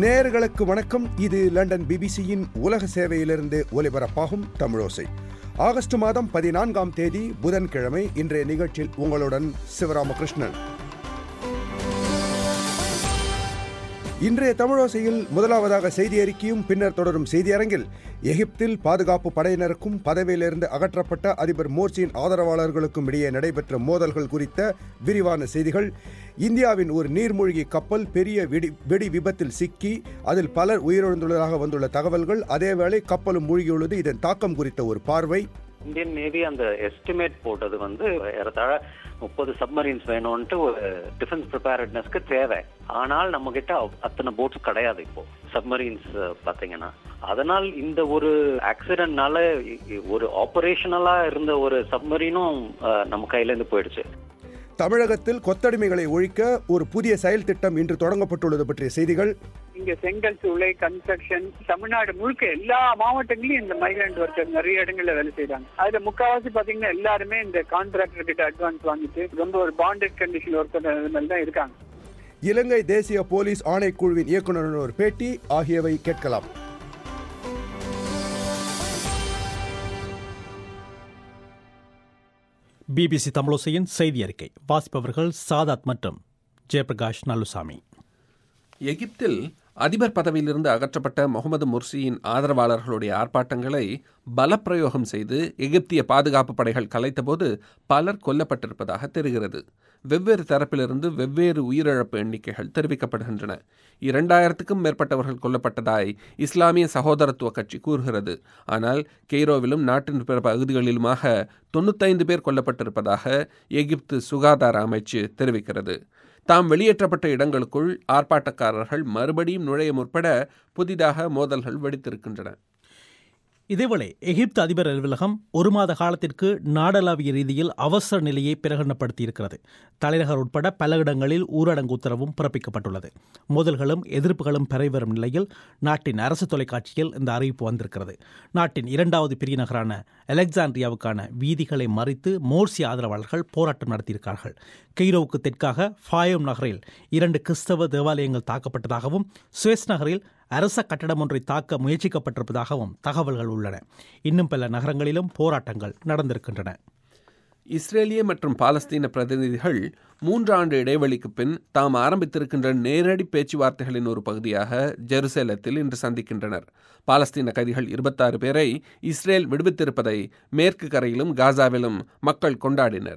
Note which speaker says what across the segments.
Speaker 1: நேயர்களுக்கு வணக்கம் இது லண்டன் பிபிசியின் உலக சேவையிலிருந்து ஒலிபரப்பாகும் தமிழோசை ஆகஸ்ட் மாதம் பதினான்காம் தேதி புதன்கிழமை இன்றைய நிகழ்ச்சியில் உங்களுடன் சிவராமகிருஷ்ணன் இன்றைய தமிழோசையில் முதலாவதாக செய்தி அறிக்கையும் பின்னர் தொடரும் செய்தியரங்கில் எகிப்தில் பாதுகாப்பு படையினருக்கும் பதவியிலிருந்து அகற்றப்பட்ட அதிபர் மோர்சியின் ஆதரவாளர்களுக்கும் இடையே நடைபெற்ற மோதல்கள் குறித்த விரிவான செய்திகள் இந்தியாவின் ஒரு நீர்மூழ்கி கப்பல் பெரிய வெடி வெடி விபத்தில் சிக்கி அதில் பலர் உயிரிழந்துள்ளதாக வந்துள்ள தகவல்கள் அதேவேளை கப்பலும் மூழ்கியுள்ளது இதன் தாக்கம் குறித்த ஒரு பார்வை
Speaker 2: இந்தியன் நேவி அந்த எஸ்டிமேட் போட்டது வந்து ஏறத்தாழ முப்பது சப்மரீன்ஸ் வேணும்ட்டு ஒரு டிஃபென்ஸ் ப்ரிப்பேர்ட்னஸ்க்கு தேவை ஆனால் நம்ம கிட்ட அத்தனை போட்ஸ் கிடையாது இப்போ சப்மரீன்ஸ் பாத்தீங்கன்னா அதனால் இந்த ஒரு ஆக்சிடென்ட்னால ஒரு ஆபரேஷனலா இருந்த ஒரு சப்மரீனும் நம்ம கையில இருந்து போயிடுச்சு
Speaker 1: தமிழகத்தில் கொத்தடிமைகளை ஒழிக்க ஒரு புதிய செயல் திட்டம் இன்று தொடங்கப்பட்டுள்ளது பற்றிய செய்திகள்
Speaker 3: இங்க செங்கல் சூளை கன்ஸ்ட்ரக்ஷன் தமிழ்நாடு முழுக்க எல்லா மாவட்டங்களிலும் இந்த மைக்ரண்ட் ஒர்க்கர் நிறைய இடங்கள்ல வேலை செய்யறாங்க அதுல முக்காவாசி பாத்தீங்கன்னா எல்லாருமே இந்த கான்ட்ராக்டர் கிட்ட அட்வான்ஸ் வாங்கிட்டு ரொம்ப ஒரு பாண்டட் கண்டிஷன் ஒர்க்கர் மாதிரி தான் இருக்காங்க
Speaker 1: இலங்கை தேசிய போலீஸ் ஆணைக்குழுவின் இயக்குநரின் ஒரு பேட்டி ஆகியவை கேட்கலாம்
Speaker 4: பிபிசி தமிழோசையின் செய்தி அறிக்கை வாசிப்பவர்கள் சாதாத் மற்றும் ஜெயபிரகாஷ் நல்லுசாமி
Speaker 5: எகிப்தில் அதிபர் பதவியிலிருந்து அகற்றப்பட்ட முகமது முர்சியின் ஆதரவாளர்களுடைய ஆர்ப்பாட்டங்களை பலப்பிரயோகம் செய்து எகிப்திய பாதுகாப்பு படைகள் கலைத்தபோது பலர் கொல்லப்பட்டிருப்பதாக தெரிகிறது வெவ்வேறு தரப்பிலிருந்து வெவ்வேறு உயிரிழப்பு எண்ணிக்கைகள் தெரிவிக்கப்படுகின்றன இரண்டாயிரத்துக்கும் மேற்பட்டவர்கள் கொல்லப்பட்டதாய் இஸ்லாமிய சகோதரத்துவ கட்சி கூறுகிறது ஆனால் கெய்ரோவிலும் நாட்டின் பிற பகுதிகளிலுமாக தொண்ணூத்தைந்து பேர் கொல்லப்பட்டிருப்பதாக எகிப்து சுகாதார அமைச்சு தெரிவிக்கிறது தாம் வெளியேற்றப்பட்ட இடங்களுக்குள் ஆர்ப்பாட்டக்காரர்கள் மறுபடியும் நுழைய முற்பட புதிதாக மோதல்கள் வெடித்திருக்கின்றன
Speaker 4: இதேவேளை எகிப்து அதிபர் அலுவலகம் ஒரு மாத காலத்திற்கு நாடளாவிய ரீதியில் அவசர நிலையை பிரகடனப்படுத்தியிருக்கிறது தலைநகர் உட்பட பல இடங்களில் ஊரடங்கு உத்தரவும் பிறப்பிக்கப்பட்டுள்ளது மோதல்களும் எதிர்ப்புகளும் பெறவரும் நிலையில் நாட்டின் அரசு தொலைக்காட்சியில் இந்த அறிவிப்பு வந்திருக்கிறது நாட்டின் இரண்டாவது பெரிய நகரான அலெக்சாண்ட்ரியாவுக்கான வீதிகளை மறித்து மோர்சி ஆதரவாளர்கள் போராட்டம் நடத்தியிருக்கிறார்கள் கெய்ரோவுக்கு தெற்காக ஃபாயோம் நகரில் இரண்டு கிறிஸ்தவ தேவாலயங்கள் தாக்கப்பட்டதாகவும் சுவேஸ் நகரில் அரச கட்டடம் ஒன்றை தாக்க முயற்சிக்கப்பட்டிருப்பதாகவும் தகவல்கள் உள்ளன இன்னும் பல நகரங்களிலும் போராட்டங்கள் நடந்திருக்கின்றன
Speaker 5: இஸ்ரேலிய மற்றும் பாலஸ்தீன பிரதிநிதிகள் மூன்று ஆண்டு இடைவெளிக்கு பின் தாம் ஆரம்பித்திருக்கின்ற நேரடி பேச்சுவார்த்தைகளின் ஒரு பகுதியாக ஜெருசேலத்தில் இன்று சந்திக்கின்றனர் பாலஸ்தீன கைதிகள் இருபத்தாறு பேரை இஸ்ரேல் விடுவித்திருப்பதை மேற்கு கரையிலும் காசாவிலும் மக்கள் கொண்டாடினர்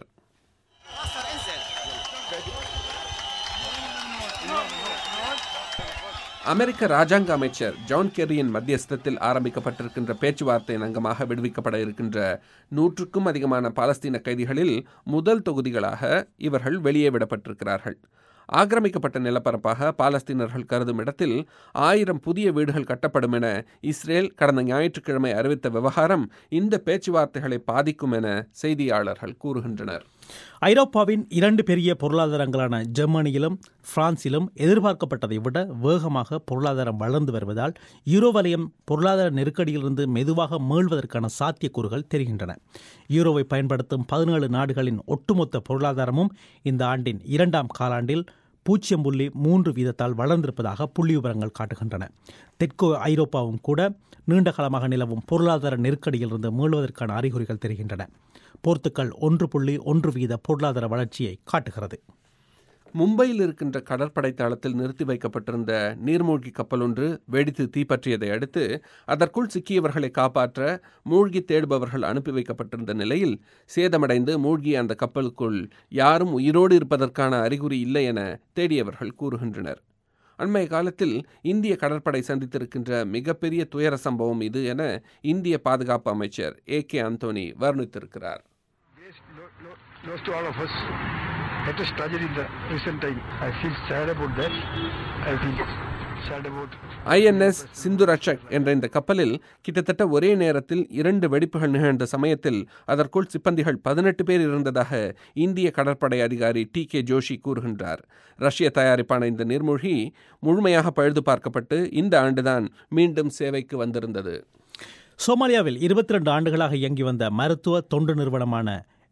Speaker 5: அமெரிக்க ராஜாங்க அமைச்சர் ஜான் கெர்ரியின் மத்தியஸ்தத்தில் ஆரம்பிக்கப்பட்டிருக்கின்ற பேச்சுவார்த்தையின் அங்கமாக விடுவிக்கப்பட இருக்கின்ற நூற்றுக்கும் அதிகமான பாலஸ்தீன கைதிகளில் முதல் தொகுதிகளாக இவர்கள் வெளியே விடப்பட்டிருக்கிறார்கள் ஆக்கிரமிக்கப்பட்ட நிலப்பரப்பாக பாலஸ்தீனர்கள் கருதும் இடத்தில் ஆயிரம் புதிய வீடுகள் கட்டப்படும் என இஸ்ரேல் கடந்த ஞாயிற்றுக்கிழமை அறிவித்த விவகாரம் இந்த பேச்சுவார்த்தைகளை பாதிக்கும் என செய்தியாளர்கள் கூறுகின்றனர்
Speaker 4: ஐரோப்பாவின் இரண்டு பெரிய பொருளாதாரங்களான ஜெர்மனியிலும் பிரான்சிலும் எதிர்பார்க்கப்பட்டதை விட வேகமாக பொருளாதாரம் வளர்ந்து வருவதால் யூரோ வலயம் பொருளாதார நெருக்கடியிலிருந்து மெதுவாக மீள்வதற்கான சாத்தியக்கூறுகள் தெரிகின்றன யூரோவை பயன்படுத்தும் பதினேழு நாடுகளின் ஒட்டுமொத்த பொருளாதாரமும் இந்த ஆண்டின் இரண்டாம் காலாண்டில் பூஜ்ஜியம் புள்ளி மூன்று வீதத்தால் வளர்ந்திருப்பதாக புள்ளி விவரங்கள் காட்டுகின்றன தெற்கு ஐரோப்பாவும் கூட நீண்ட காலமாக நிலவும் பொருளாதார நெருக்கடியிலிருந்து மீள்வதற்கான அறிகுறிகள் தெரிகின்றன போர்த்துக்கல் ஒன்று புள்ளி ஒன்று வீத பொருளாதார வளர்ச்சியை காட்டுகிறது
Speaker 5: மும்பையில் இருக்கின்ற கடற்படை தளத்தில் நிறுத்தி வைக்கப்பட்டிருந்த நீர்மூழ்கி கப்பல் ஒன்று வெடித்து தீப்பற்றியதை அடுத்து அதற்குள் சிக்கியவர்களை காப்பாற்ற மூழ்கி தேடுபவர்கள் அனுப்பி வைக்கப்பட்டிருந்த நிலையில் சேதமடைந்து மூழ்கிய அந்த கப்பலுக்குள் யாரும் உயிரோடு இருப்பதற்கான அறிகுறி இல்லை என தேடியவர்கள் கூறுகின்றனர் அண்மைய காலத்தில் இந்திய கடற்படை சந்தித்திருக்கின்ற மிகப்பெரிய துயர சம்பவம் இது என இந்திய பாதுகாப்பு அமைச்சர் ஏ கே அந்தோனி வர்ணித்திருக்கிறார்
Speaker 6: Lost to all of us. Latest tragedy in the recent time. I feel sad about that. I feel sad about
Speaker 5: INS Sindhu Rakshak என்ற இந்த கப்பலில் கிட்டத்தட்ட ஒரே நேரத்தில் இரண்டு வெடிப்புகள் நிகழ்ந்த சமயத்தில் அதற்குள் சிப்பந்திகள் பதினெட்டு பேர் இருந்ததாக இந்திய கடற்படை அதிகாரி டி கே ஜோஷி கூறுகின்றார் ரஷ்ய தயாரிப்பான இந்த நீர்மூழ்கி முழுமையாக பழுது பார்க்கப்பட்டு இந்த ஆண்டுதான் மீண்டும் சேவைக்கு வந்திருந்தது
Speaker 4: சோமாலியாவில் இருபத்தி ரெண்டு ஆண்டுகளாக இயங்கி வந்த மருத்துவ தொண்டு நிறுவனமான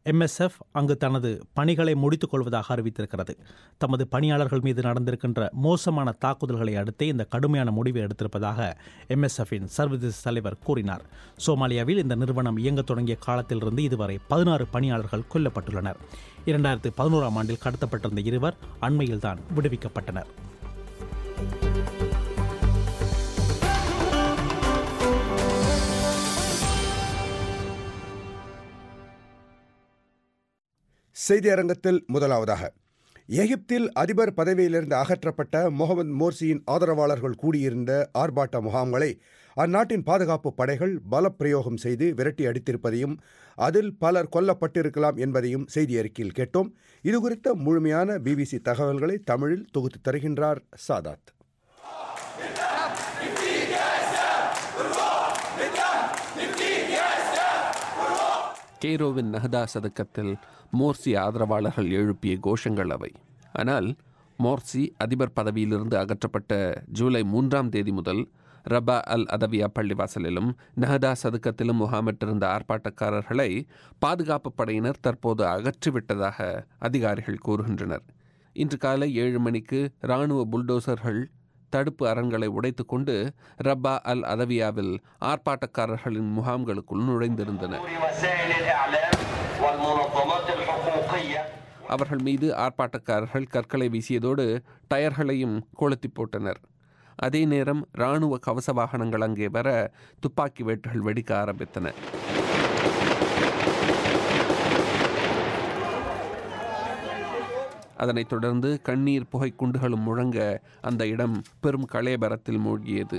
Speaker 4: எம்எஸ்எஃப் அங்கு தனது பணிகளை முடித்துக் கொள்வதாக அறிவித்திருக்கிறது தமது பணியாளர்கள் மீது நடந்திருக்கின்ற மோசமான தாக்குதல்களை அடுத்தே இந்த கடுமையான முடிவை எடுத்திருப்பதாக எம்எஸ்எஃப்பின் சர்வதேச தலைவர் கூறினார் சோமாலியாவில் இந்த நிறுவனம் இயங்கத் தொடங்கிய காலத்திலிருந்து இதுவரை பதினாறு பணியாளர்கள் கொல்லப்பட்டுள்ளனர் இரண்டாயிரத்து பதினோராம் ஆண்டில் கடத்தப்பட்டிருந்த இருவர் அண்மையில்தான் விடுவிக்கப்பட்டனர்
Speaker 1: செய்தி அரங்கத்தில் முதலாவதாக எகிப்தில் அதிபர் பதவியிலிருந்து அகற்றப்பட்ட முகமது மோர்சியின் ஆதரவாளர்கள் கூடியிருந்த ஆர்ப்பாட்ட முகாம்களை அந்நாட்டின் பாதுகாப்பு படைகள் பலப்பிரயோகம் செய்து விரட்டி அடித்திருப்பதையும் அதில் பலர் கொல்லப்பட்டிருக்கலாம் என்பதையும் செய்தி அறிக்கையில் கேட்டோம் இதுகுறித்த முழுமையான பிபிசி தகவல்களை தமிழில் தொகுத்து தருகின்றார் சாதாத்
Speaker 5: கெய்ரோவின் நஹதா சதுக்கத்தில் மோர்சி ஆதரவாளர்கள் எழுப்பிய கோஷங்கள் அவை ஆனால் மோர்சி அதிபர் பதவியிலிருந்து அகற்றப்பட்ட ஜூலை மூன்றாம் தேதி முதல் ரபா அல் அதவியா பள்ளிவாசலிலும் நஹதா சதுக்கத்திலும் முகாமிட்டிருந்த ஆர்ப்பாட்டக்காரர்களை பாதுகாப்பு படையினர் தற்போது அகற்றிவிட்டதாக அதிகாரிகள் கூறுகின்றனர் இன்று காலை ஏழு மணிக்கு இராணுவ புல்டோசர்கள் தடுப்பு அரண்களை உடைத்துக்கொண்டு ரப்பா அல் அதவியாவில் ஆர்ப்பாட்டக்காரர்களின் முகாம்களுக்குள் நுழைந்திருந்தன
Speaker 7: وسائل الإعلام والمنظمات الحقوقية
Speaker 5: அவர்கள் மீது ஆர்ப்பாட்டக்காரர்கள் கற்களை வீசியதோடு டயர்களையும் கொளுத்தி போட்டனர் அதே நேரம் இராணுவ கவச வாகனங்கள் அங்கே வர துப்பாக்கி வேட்டுகள் வெடிக்க ஆரம்பித்தன அதனைத் தொடர்ந்து கண்ணீர் புகை குண்டுகளும் முழங்க அந்த இடம் பெரும் கலேபரத்தில் மூழ்கியது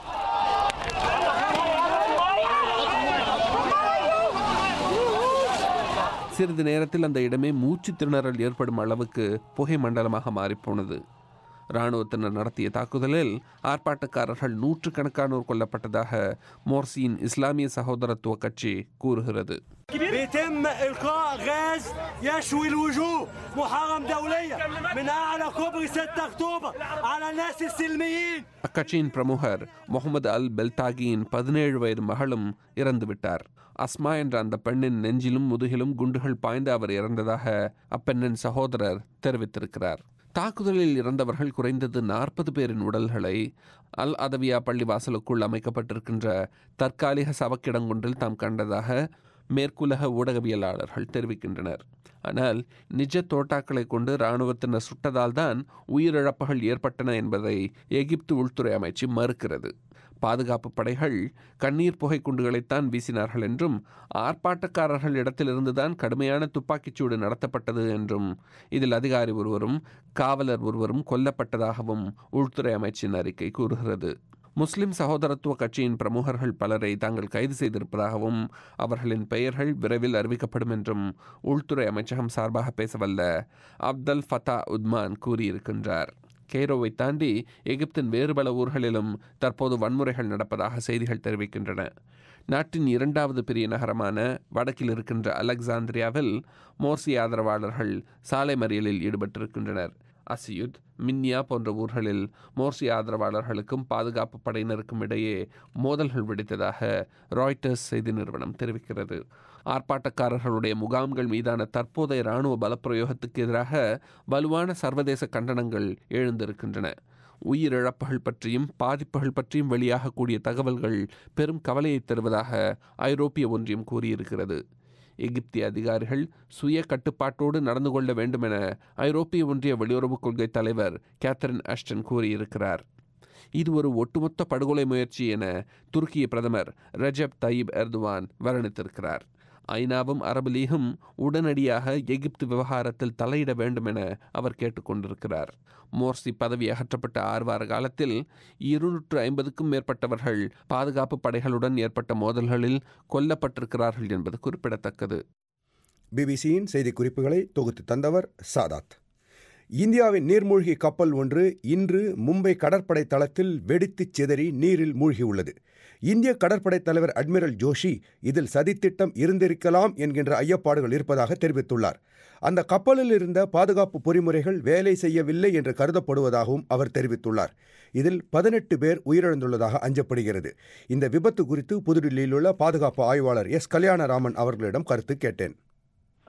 Speaker 5: சிறிது நேரத்தில் அந்த இடமே மூச்சு திணறல் ஏற்படும் அளவுக்கு புகை மண்டலமாக மாறிப்போனது இராணுவத்தினர் நடத்திய தாக்குதலில் ஆர்ப்பாட்டக்காரர்கள் நூற்றுக்கணக்கானோர் கொல்லப்பட்டதாக மோர்சியின் இஸ்லாமிய சகோதரத்துவ கட்சி கூறுகிறது
Speaker 8: بيتم إلقاء غاز يشوي الوجوه محرم دوليا من أعلى كوبري 6 أكتوبر على الناس السلميين
Speaker 5: அக்கட்சியின் பிரமுகர் முகமது அல் பெல்தாகியின் பதினேழு வயது மகளும் இறந்துவிட்டார் அஸ்மா என்ற அந்த பெண்ணின் நெஞ்சிலும் முதுகிலும் குண்டுகள் பாய்ந்து அவர் இறந்ததாக அப்பெண்ணின் சகோதரர் தெரிவித்திருக்கிறார் தாக்குதலில் இறந்தவர்கள் குறைந்தது நாற்பது பேரின் உடல்களை அல் அதவியா பள்ளிவாசலுக்குள் அமைக்கப்பட்டிருக்கின்ற தற்காலிக சவக்கிடங்கொன்றில் தாம் கண்டதாக மேற்குலக ஊடகவியலாளர்கள் தெரிவிக்கின்றனர் ஆனால் நிஜ தோட்டாக்களை கொண்டு இராணுவத்தினர் சுட்டதால் தான் உயிரிழப்புகள் ஏற்பட்டன என்பதை எகிப்து உள்துறை அமைச்சு மறுக்கிறது பாதுகாப்பு படைகள் கண்ணீர் புகை குண்டுகளைத்தான் வீசினார்கள் என்றும் ஆர்ப்பாட்டக்காரர்கள் இடத்திலிருந்துதான் கடுமையான துப்பாக்கிச்சூடு நடத்தப்பட்டது என்றும் இதில் அதிகாரி ஒருவரும் காவலர் ஒருவரும் கொல்லப்பட்டதாகவும் உள்துறை அமைச்சின் அறிக்கை கூறுகிறது முஸ்லிம் சகோதரத்துவ கட்சியின் பிரமுகர்கள் பலரை தாங்கள் கைது செய்திருப்பதாகவும் அவர்களின் பெயர்கள் விரைவில் அறிவிக்கப்படும் என்றும் உள்துறை அமைச்சகம் சார்பாக பேசவல்ல அப்தல் ஃபதா உத்மான் கூறியிருக்கின்றார் கெய்ரோவை தாண்டி எகிப்தின் வேறு பல ஊர்களிலும் தற்போது வன்முறைகள் நடப்பதாக செய்திகள் தெரிவிக்கின்றன நாட்டின் இரண்டாவது பெரிய நகரமான வடக்கில் இருக்கின்ற அலெக்சாந்திரியாவில் மோர்சி ஆதரவாளர்கள் சாலை மறியலில் ஈடுபட்டிருக்கின்றனர் அசியுத் மின்னியா போன்ற ஊர்களில் மோர்சி ஆதரவாளர்களுக்கும் பாதுகாப்பு படையினருக்கும் இடையே மோதல்கள் வெடித்ததாக ராய்டர்ஸ் செய்தி நிறுவனம் தெரிவிக்கிறது ஆர்ப்பாட்டக்காரர்களுடைய முகாம்கள் மீதான தற்போதைய இராணுவ பலப்பிரயோகத்துக்கு எதிராக வலுவான சர்வதேச கண்டனங்கள் எழுந்திருக்கின்றன உயிரிழப்புகள் பற்றியும் பாதிப்புகள் பற்றியும் வெளியாகக்கூடிய தகவல்கள் பெரும் கவலையை தருவதாக ஐரோப்பிய ஒன்றியம் கூறியிருக்கிறது எகிப்திய அதிகாரிகள் சுய கட்டுப்பாட்டோடு நடந்து கொள்ள வேண்டும் என ஐரோப்பிய ஒன்றிய வெளியுறவுக் கொள்கை தலைவர் கேத்தரின் அஷ்டன் கூறியிருக்கிறார் இது ஒரு ஒட்டுமொத்த படுகொலை முயற்சி என துருக்கிய பிரதமர் ரஜப் தயிப் எர்துவான் வர்ணித்திருக்கிறார் ஐநாவும் அரபு லீகும் உடனடியாக எகிப்து விவகாரத்தில் தலையிட வேண்டும் என அவர் கேட்டுக்கொண்டிருக்கிறார் மோர்சி பதவி அகற்றப்பட்ட ஆறு வார காலத்தில் இருநூற்று ஐம்பதுக்கும் மேற்பட்டவர்கள் பாதுகாப்பு படைகளுடன் ஏற்பட்ட மோதல்களில் கொல்லப்பட்டிருக்கிறார்கள் என்பது குறிப்பிடத்தக்கது
Speaker 1: பிபிசியின் செய்திக்குறிப்புகளை தொகுத்து தந்தவர் சாதாத் இந்தியாவின் நீர்மூழ்கி கப்பல் ஒன்று இன்று மும்பை கடற்படை தளத்தில் வெடித்துச் சிதறி நீரில் மூழ்கியுள்ளது இந்திய கடற்படை தலைவர் அட்மிரல் ஜோஷி இதில் சதித்திட்டம் இருந்திருக்கலாம் என்கின்ற ஐயப்பாடுகள் இருப்பதாக தெரிவித்துள்ளார் அந்த கப்பலில் இருந்த பாதுகாப்பு பொறிமுறைகள் வேலை செய்யவில்லை என்று கருதப்படுவதாகவும் அவர் தெரிவித்துள்ளார் இதில் பதினெட்டு பேர் உயிரிழந்துள்ளதாக அஞ்சப்படுகிறது இந்த விபத்து குறித்து புதுடில்லியில் உள்ள பாதுகாப்பு ஆய்வாளர் எஸ் கல்யாணராமன் அவர்களிடம் கருத்து கேட்டேன்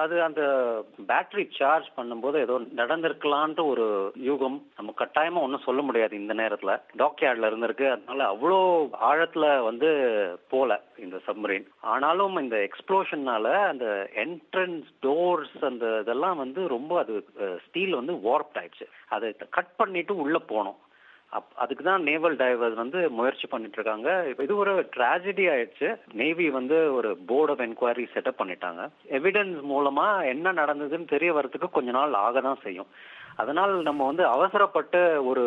Speaker 2: அது அந்த பேட்டரி சார்ஜ் பண்ணும்போது ஏதோ நடந்திருக்கலான்ட்டு ஒரு யூகம் நம்ம கட்டாயமா ஒன்றும் சொல்ல முடியாது இந்த நேரத்துல டாக்யார்ட்ல இருந்திருக்கு அதனால அவ்வளோ ஆழத்துல வந்து போல இந்த சப்மரீன் ஆனாலும் இந்த எக்ஸ்ப்ளோஷன்னால அந்த என்ட்ரன்ஸ் டோர்ஸ் அந்த இதெல்லாம் வந்து ரொம்ப அது ஸ்டீல் வந்து வார்ப்ட் ஆயிடுச்சு அதை கட் பண்ணிட்டு உள்ள போனோம் அப் அதுக்கு தான் நேவல் டைவர்ஸ் வந்து முயற்சி பண்ணிட்டு இருக்காங்க இது ஒரு ட்ராஜடி ஆயிடுச்சு நேவி வந்து ஒரு போர்ட் ஆஃப் என்கொயரி செட்டப் பண்ணிட்டாங்க எவிடன்ஸ் மூலமா என்ன நடந்ததுன்னு தெரிய வரதுக்கு கொஞ்ச நாள் ஆக தான் செய்யும் அதனால் நம்ம வந்து அவசரப்பட்டு ஒரு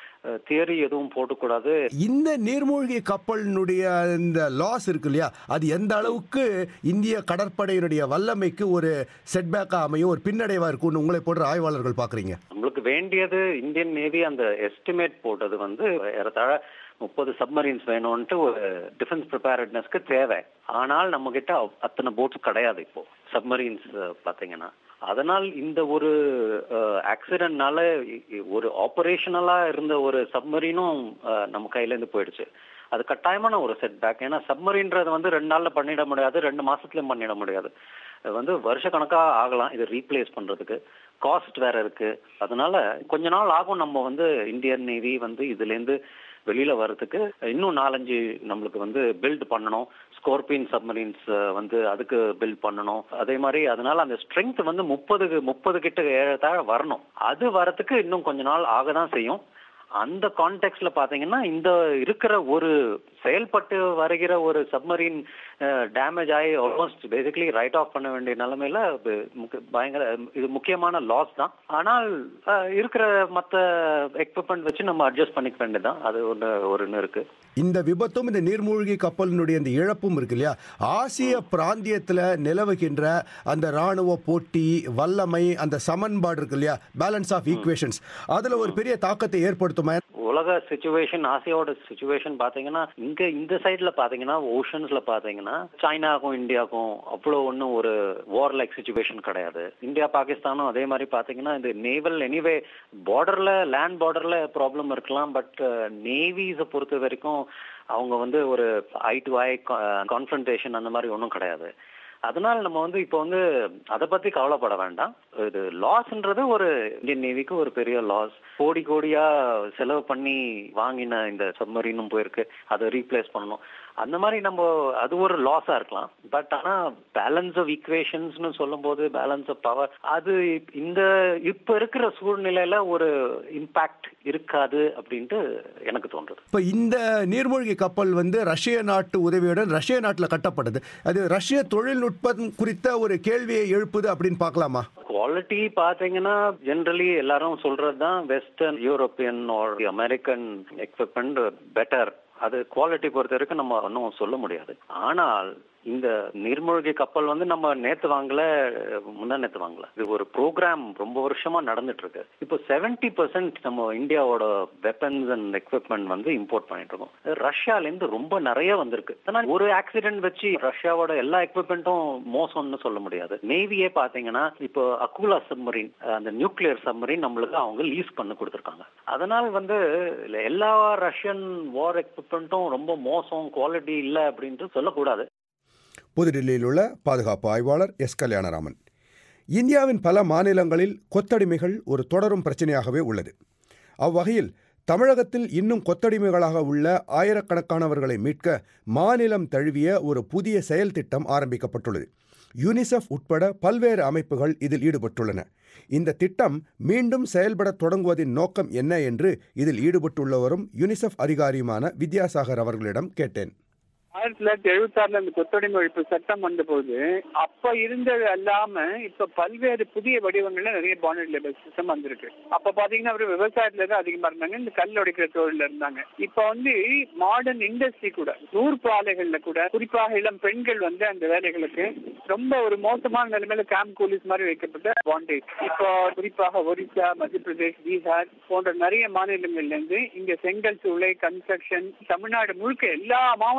Speaker 2: தியரி எதுவும் போட்டுக்கூடாது
Speaker 1: இந்த நீர்மூழ்கி கப்பலினுடைய இந்த லாஸ் இருக்கு இல்லையா அது எந்த அளவுக்கு இந்திய கடற்படையினுடைய வல்லமைக்கு ஒரு செட்பேக்கா அமையும் ஒரு பின்னடைவா இருக்கும்னு உங்களை போன்ற ஆய்வாளர்கள் பாக்குறீங்க
Speaker 2: நம்மளுக்கு வேண்டியது இந்தியன் நேவி அந்த எஸ்டிமேட் போட்டது வந்து ஏறத்தாழ முப்பது சப்மரீன்ஸ் வேணும்ன்ட்டு ஒரு டிஃபென்ஸ் ப்ரிப்பேர்ட்னஸ்க்கு தேவை ஆனால் நம்ம கிட்ட அத்தனை போட்ஸ் கிடையாது இப்போ சப்மரீன்ஸ் பாத்தீங்கன்னா அதனால் இந்த ஒரு ஆக்சிடென்ட்னால ஒரு ஆபரேஷனலா இருந்த ஒரு சப்மரீனும் நம்ம கையில இருந்து போயிடுச்சு அது கட்டாயமான ஒரு செட் பேக் ஏன்னா சப்மரீன்றது வந்து ரெண்டு நாள்ல பண்ணிட முடியாது ரெண்டு மாசத்துலயும் பண்ணிட முடியாது வந்து வருஷ கணக்கா ஆகலாம் இது ரீப்ளேஸ் பண்றதுக்கு காஸ்ட் வேற இருக்கு அதனால கொஞ்ச நாள் ஆகும் நம்ம வந்து இந்தியன் நேவி வந்து இதுல இருந்து வெளியில வர்றதுக்கு இன்னும் நாலஞ்சு நம்மளுக்கு வந்து பில்ட் பண்ணணும் ஸ்கோர்பியன் சப்மரீன்ஸ் வந்து அதுக்கு பில்ட் பண்ணணும் அதே மாதிரி அதனால அந்த ஸ்ட்ரென்த் வந்து முப்பது முப்பது கிட்ட ஏழத்தாழ வரணும் அது வரத்துக்கு இன்னும் கொஞ்ச நாள் ஆக தான் செய்யும் அந்த கான்டெக்ட்ல பாத்தீங்கன்னா இந்த இருக்கிற ஒரு செயல்பட்டு வருகிற ஒரு சப்மரீன் டேமேஜ் ஆகி ஆல்மோஸ்ட் பேசிக்கலி ரைட் ஆஃப் பண்ண வேண்டிய நிலைமையில பயங்கர இது முக்கியமான லாஸ் தான் ஆனால் இருக்கிற மற்ற எக்யூப்மெண்ட் வச்சு நம்ம அட்ஜஸ்ட் பண்ணிக்க வேண்டியதுதான் அது ஒன்று ஒன்று இருக்கு
Speaker 1: இந்த விபத்தும் இந்த நீர்மூழ்கி கப்பலினுடைய இந்த இழப்பும் இருக்கு இல்லையா ஆசிய பிராந்தியத்தில் நிலவுகின்ற அந்த ராணுவ போட்டி வல்லமை அந்த சமன்பாடு இருக்கு இல்லையா பேலன்ஸ் ஆஃப் ஈக்குவேஷன்ஸ் அதுல ஒரு பெரிய தாக்கத்தை ஏற்படுத்துமா
Speaker 2: உலக சுச்சுவேஷன் ஆசியாவோட சுச்சுவேஷன் பாத்தீங்கன்னா இங்க இந்த சைட்ல பாத்தீங்கன்னா ஓஷன்ஸ்ல பாத்தீங்கன்னா சைனாக்கும் இந்தியாவுக்கும் அவ்வளோ ஒன்றும் ஒரு வார் லைக் சுச்சுவேஷன் கிடையாது இந்தியா பாகிஸ்தானும் அதே மாதிரி பாத்தீங்கன்னா இந்த நேவல் எனிவே பார்டர்ல லேண்ட் பார்டர்ல ப்ராப்ளம் இருக்கலாம் பட் நேவிஸை பொறுத்த வரைக்கும் அவங்க வந்து ஒரு ஐ டு ஐ கான்ஃபரன்டேஷன் அந்த மாதிரி ஒன்றும் கிடையாது அதனால நம்ம வந்து இப்போ வந்து அதை பத்தி கவலைப்பட வேண்டாம் இது லாஸ்ன்றது ஒரு இந்தியன் நேவிக்கு ஒரு பெரிய லாஸ் கோடி கோடியா செலவு பண்ணி வாங்கின இந்த சப்மரீனும் போயிருக்கு அதை ரீப்ளேஸ் பண்ணணும் அந்த மாதிரி நம்ம அது ஒரு லாஸா இருக்கலாம் பட் ஆனா பேலன்ஸ் ஆஃப் ஈக்குவேஷன்ஸ்னு சொல்லும் போது பேலன்ஸ் ஆஃப் பவர் அது இந்த இப்ப இருக்கிற சூழ்நிலையில ஒரு இம்பாக்ட் இருக்காது அப்படின்ட்டு எனக்கு தோன்றுது
Speaker 1: இப்ப இந்த நீர்மூழ்கி கப்பல் வந்து ரஷ்ய நாட்டு உதவியுடன் ரஷ்ய நாட்டில் கட்டப்பட்டது அது ரஷ்ய தொழில்நுட்பம் குறித்த ஒரு கேள்வியை எழுப்புது அப்படின்னு பார்க்கலாமா
Speaker 2: குவாலிட்டி பாத்தீங்கன்னா ஜென்ரலி எல்லாரும் சொல்றது தான் western European or American equipment better அது குவாலிட்டி பொறுத்த வரைக்கும் நம்ம ஒன்றும் சொல்ல முடியாது ஆனால் இந்த நீர்மூழ்கி கப்பல் வந்து நம்ம நேத்து வாங்கல முந்தா நேத்து வாங்கல இது ஒரு ப்ரோக்ராம் ரொம்ப வருஷமா நடந்துட்டு இருக்கு இப்போ செவன்டி பர்சன்ட் நம்ம இந்தியாவோட வெப்பன்ஸ் அண்ட் எக்யூப்மெண்ட் வந்து இம்போர்ட் பண்ணிட்டு இருக்கோம் ரஷ்யால இருந்து ரொம்ப நிறைய வந்திருக்கு ஆனா ஒரு ஆக்சிடென்ட் வச்சு ரஷ்யாவோட எல்லா எக்யூப்மெண்ட்டும் மோசம்னு சொல்ல முடியாது நேவியே பாத்தீங்கன்னா இப்போ அக்குலா சப்மரீன் அந்த நியூக்ளியர் சப்மரீன் நம்மளுக்கு அவங்க லீஸ் பண்ணி கொடுத்துருக்காங்க அதனால் வந்து எல்லா ரஷ்யன் வார் எக்யூப்மெண்ட்டும் ரொம்ப மோசம் குவாலிட்டி இல்லை அப்படின்ட்டு சொல்லக்கூடாது
Speaker 1: புதுடில்லியில் உள்ள பாதுகாப்பு ஆய்வாளர் எஸ் கல்யாணராமன் இந்தியாவின் பல மாநிலங்களில் கொத்தடிமைகள் ஒரு தொடரும் பிரச்சனையாகவே உள்ளது அவ்வகையில் தமிழகத்தில் இன்னும் கொத்தடிமைகளாக உள்ள ஆயிரக்கணக்கானவர்களை மீட்க மாநிலம் தழுவிய ஒரு புதிய செயல் திட்டம் ஆரம்பிக்கப்பட்டுள்ளது யூனிசெஃப் உட்பட பல்வேறு அமைப்புகள் இதில் ஈடுபட்டுள்ளன இந்த திட்டம் மீண்டும் செயல்பட தொடங்குவதின் நோக்கம் என்ன என்று இதில் ஈடுபட்டுள்ளவரும் யூனிசெஃப் அதிகாரியுமான வித்யாசாகர் அவர்களிடம் கேட்டேன்
Speaker 3: ஆயிரத்தி தொள்ளாயிரத்தி எழுபத்தி ஆறுல இந்த கொத்தடிமை ஒழிப்பு சட்டம் வந்த போது அப்ப இருந்தது அல்லாம இப்ப பல்வேறு புதிய வடிவங்கள்ல நிறைய பாண்டட் லேபர் சிஸ்டம் வந்திருக்கு அப்ப பாத்தீங்கன்னா அவர் விவசாயத்துல தான் அதிகமா இருந்தாங்க இந்த கல் உடைக்கிற தொழில இருந்தாங்க இப்ப வந்து மாடர்ன் இண்டஸ்ட்ரி கூட நூற்பு ஆலைகள்ல கூட குறிப்பாக இளம் பெண்கள் வந்து அந்த வேலைகளுக்கு ரொம்ப ஒரு மோசமான நிலைமையில கேம்ப் கூலிஸ் மாதிரி வைக்கப்பட்ட பாண்டேஜ் இப்போ குறிப்பாக ஒரிசா மத்திய பிரதேஷ் பீகார் போன்ற நிறைய மாநிலங்கள்ல இருந்து இங்க செங்கல் சூளை கன்ஸ்ட்ரக்ஷன் தமிழ்நாடு முழுக்க எல்லா மாவட்டங்களையும்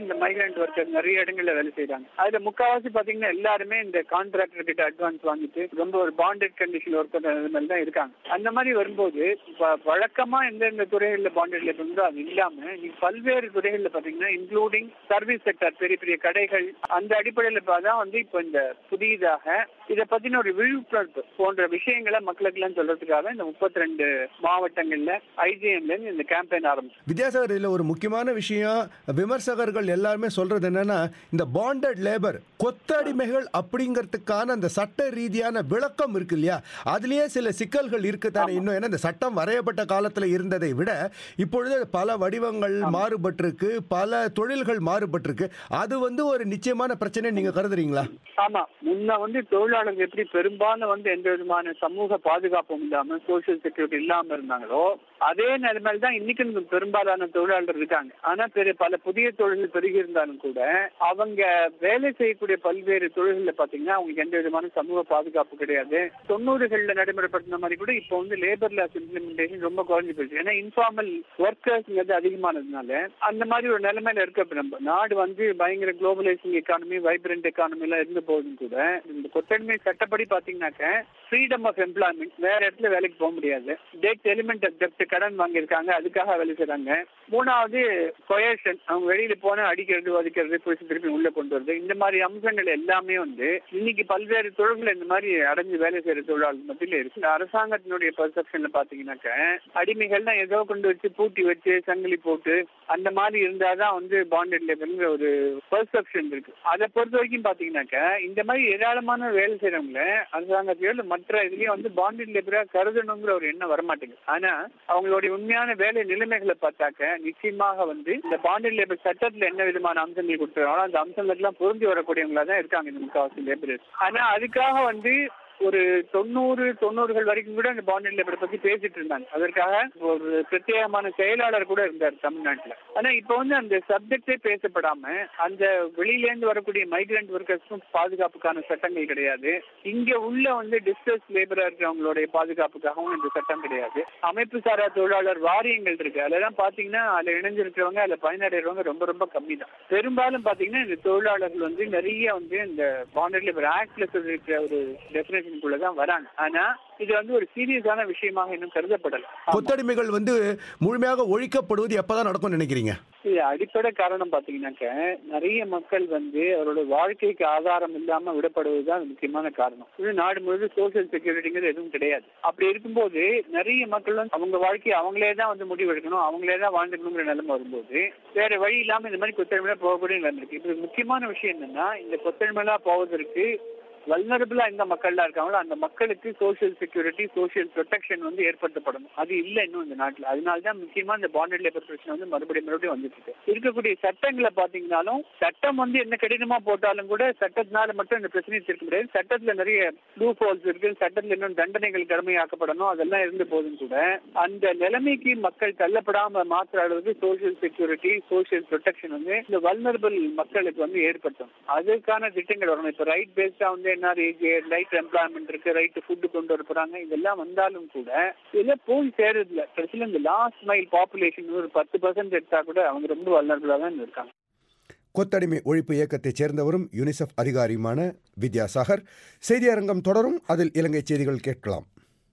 Speaker 3: இந்த மைக்ரண்ட் ஒர்க்கர் நிறைய இடங்கள்ல வேலை செய்யறாங்க அதுல முக்காவாசி பாத்தீங்கன்னா எல்லாருமே இந்த கான்ட்ராக்டர் கிட்ட அட்வான்ஸ் வாங்கிட்டு ரொம்ப ஒரு பாண்டட் கண்டிஷன் ஒர்க் பண்ற மாதிரி தான் இருக்காங்க அந்த மாதிரி வரும்போது வ- வழக்கமா எந்தெந்த துறைகள்ல பாண்டட் லேபர் இருந்தோ அது இல்லாம இன்னைக்கு பல்வேறு துறைகள்ல பாத்தீங்கன்னா இன்க்ளூடிங் சர்வீஸ் செக்டர் பெரிய பெரிய கடைகள் அந்த அடிப்படையில தான் வந்து இப்போ இந்த புதியதாக இதை பத்தின ஒரு விழிப்புணர்வு போன்ற விஷயங்களை மக்களுக்கு எல்லாம் சொல்றதுக்காக இந்த முப்பத்தி ரெண்டு மாவட்டங்கள்ல ஐஜிஎம்ல இருந்து இந்த கேம்பெயின் ஆரம்பிச்சு
Speaker 1: வித்யாசாகர் இதில் ஒரு முக்கியமான விஷயம் விமர்சகர்கள் எல்லாருமே சொல்றது என்னன்னா இந்த பாண்டட் லேபர் கொத்தடிமைகள் அப்படிங்கிறதுக்கான அந்த சட்ட ரீதியான விளக்கம் இருக்கு இல்லையா அதுலயே சில சிக்கல்கள் இருக்குதானே இன்னும் ஏன்னா இந்த சட்டம் வரையப்பட்ட காலத்துல இருந்ததை விட இப்பொழுது பல வடிவங்கள் மாறுபட்டிருக்கு பல தொழில்கள் மாறுபட்டிருக்கு அது வந்து ஒரு நிச்சயமான பிரச்சனை நீங்க கருதுறீங்களா
Speaker 3: ஆமா முன்ன வந்து தொழிலாளர்கள் எப்படி பெரும்பாலும் வந்து எந்த விதமான சமூக பாதுகாப்பும் இல்லாம சோசியல் செக்யூரிட்டி இல்லாம இருந்தாங்களோ அதே நிலைமையில தான் இன்னைக்கு பெரும்பாலான தொழிலாளர்கள் இருக்காங்க ஆனா பெரிய பல புதிய தொழில்கள் பெருகி இருந்தாலும் கூட அவங்க வேலை செய்யக்கூடிய பல்வேறு தொழில்கள்ல பாத்தீங்கன்னா அவங்களுக்கு எந்த விதமான சமூக பாதுகாப்பு கிடையாது தொண்ணூறுகள்ல நடைமுறைப்படுத்தின மாதிரி கூட இப்போ வந்து லேபர் லாஸ் இம்ப்ளிமெண்டேஷன் ரொம்ப குறைஞ்சு போயிடுச்சு ஏன்னா இன்ஃபார்மல் ஒர்க்கர்ஸ்ங்கிறது அதிகமானதுனால அந்த மாதிரி ஒரு நிலைமையில இருக்க இப்ப நம்ம நாடு வந்து பயங்கர குளோபலைசிங் எக்கானமி வைப்ரண்ட் எக்கானமி எல்லாம் இருந்த போதும் கூட இந்த கொத்தடிமை சட்டப்படி பாத்தீங்கன்னாக்க ஃப்ரீடம் ஆஃப் எம்ப்ளாய்மெண்ட் வேற இடத்துல வேலைக்கு போக முடியாது டேட் எலிமெண்ட் ஆஃப் டெப்ட் கடன் வாங்கியிருக்காங்க அதுக்காக வேலை செய்றாங்க மூணாவது கொயேஷன் அவங்க வெளியில போனா அடிக்கிறது வதிக்கிறது புடிச்சு திருப்பி உள்ள கொண்டு வருது இந்த மாதிரி அம்சங்கள் எல்லாமே வந்து இன்னைக்கு பல்வேறு தொழில்கள் இந்த மாதிரி அடைஞ்சு வேலை செய்யற தொழிலாளர்கள் மத்தியில இருக்கு இந்த அரசாங்கத்தினுடைய பெர்செப்ஷன்ல பாத்தீங்கன்னாக்க அடிமைகள்னா ஏதோ கொண்டு வச்சு பூட்டி வச்சு சங்கிலி போட்டு அந்த மாதிரி இருந்தாதான் வந்து பாண்டட் லேபர்ங்கிற ஒரு பெர்செப்ஷன் இருக்கு அதை பொறுத்த வரைக்கும் பாத்தீங்கன்னாக்க இந்த மாதிரி ஏராளமான வேலை செய்யறவங்கள அரசாங்கத்திலயோ இல்ல மற்ற இதுலயும் வந்து பாண்டட் லேபரா கருதணுங்கிற ஒரு எண்ணம் வரமாட்டேங்குது ஆனா அவங்களுடைய உண்மையான வேலை நிலைமைகளை பார்த்தாக்க நிச்சயமாக வந்து இந்த பாண்டட் லேபர் சட்டத்துல என்ன விதமான அம்சங்கள் கொடுத்துருக்காங்களோ அந்த அம்சங்களுக்கெல்லாம் பொருந்தி வரக்கூடியவங்களா தான் இருக்காங்க இந்த முக்காவாசி லேபர் ஆனா அதுக்காக வந்து ஒரு தொண்ணூறு தொண்ணூறுகள் வரைக்கும் கூட அந்த பாண்டட் லேபரை பத்தி பேசிட்டு இருந்தாங்க அதற்காக ஒரு பிரத்யேகமான செயலாளர் கூட இருந்தார் தமிழ்நாட்டுல ஆனா இப்ப வந்து அந்த சப்ஜெக்டே பேசப்படாம அந்த வெளியில இருந்து வரக்கூடிய மைக்ரண்ட் ஒர்க்கர்ஸ்க்கும் பாதுகாப்புக்கான சட்டங்கள் கிடையாது இங்க உள்ள வந்து டிஸ்டர்ஸ் லேபரா இருக்கிறவங்களுடைய பாதுகாப்புக்காகவும் இந்த சட்டம் கிடையாது அமைப்பு சாரா தொழிலாளர் வாரியங்கள் இருக்கு அதெல்லாம் பாத்தீங்கன்னா அதுல இணைஞ்சிருக்கிறவங்க அதுல பயனடைறவங்க ரொம்ப ரொம்ப கம்மி தான் பெரும்பாலும் பாத்தீங்கன்னா இந்த தொழிலாளர்கள் வந்து நிறைய வந்து இந்த பாண்டட் லேபர் ஆக்ட்ல சொல்லிருக்கிற ஒரு டெபினேஷனுக்குள்ள தான் வராங்க ஆனா இது வந்து ஒரு சீரியஸான விஷயமாக இன்னும் கருதப்படல ஆமா.
Speaker 1: கொத்தடிமைகள் வந்து முழுமையாக ஒழிக்கப்படுவது எப்பதான் நடக்கும்னு நினைக்கிறீங்க
Speaker 3: இது அடிப்படை காரணம் பாத்தீங்கன்னாக்க நிறைய மக்கள் வந்து அவரோட வாழ்க்கைக்கு ஆதாரம் இல்லாம விடப்படுவதுதான் முக்கியமான காரணம் இது நாடு முழுவதும் சோசியல் செக்யூரிட்டிங்கிறது எதுவும் கிடையாது அப்படி இருக்கும்போது நிறைய மக்கள் வந்து அவங்க வாழ்க்கையை அவங்களே தான் வந்து முடிவெடுக்கணும் அவங்களே தான் வாழ்ந்துக்கணுங்கிற நிலைமை வரும்போது வேற வழி இல்லாம இந்த மாதிரி கொத்தடிமையா போகக்கூடிய நிலைமை இருக்கு இது முக்கியமான விஷயம் என்னன்னா இந்த கொத்தடிமைலாம் போவதற்கு வல்னரபிளா எந்த மக்கள்லாம் இருக்காங்களோ அந்த மக்களுக்கு சோசியல் செக்யூரிட்டி சோசியல் ப்ரொடெக்ஷன் வந்து ஏற்படுத்தப்படணும் அது இல்ல இன்னும் இந்த நாட்டுல அதனால தான் முக்கியமா இந்த பாண்டட் லேபர் பிரச்சனை வந்து மறுபடியும் மறுபடியும் வந்துட்டு இருக்கு இருக்கக்கூடிய சட்டங்களை பாத்தீங்கன்னாலும் சட்டம் வந்து என்ன கடினமா போட்டாலும் கூட சட்டத்தினால மட்டும் இந்த பிரச்சனையை தீர்க்க முடியாது சட்டத்துல நிறைய லூ ஃபால்ஸ் இருக்கு சட்டத்துல இன்னும் தண்டனைகள் கடுமையாக்கப்படணும் அதெல்லாம் இருந்து போதும் கூட அந்த நிலைமைக்கு மக்கள் தள்ளப்படாம மாற்ற அளவுக்கு சோசியல் செக்யூரிட்டி சோசியல் ப்ரொடெக்ஷன் வந்து இந்த வல்னரபிள் மக்களுக்கு வந்து ஏற்படுத்தும் அதுக்கான திட்டங்கள் வரணும் இப்ப ரைட் பேஸ்டா வந்து என்ஆர்ஏஜி ரைட் எம்ப்ளாய்மெண்ட் இருக்கு ரைட் ஃபுட் கொண்டு வர போறாங்க இதெல்லாம் வந்தாலும் கூட இதுல போய் சேருதுல கடைசியில இந்த லாஸ்ட் மைல் பாப்புலேஷன் ஒரு பத்து பர்சன்ட் எடுத்தா கூட அவங்க ரொம்ப வல்னரபிளா தான் இருக்காங்க
Speaker 1: கொத்தடிமை ஒழிப்பு இயக்கத்தைச் சேர்ந்தவரும் யுனிசெஃப் அதிகாரியுமான வித்யாசாகர் செய்தியரங்கம் தொடரும் அதில் இலங்கை செய்திகள் கேட்கலாம்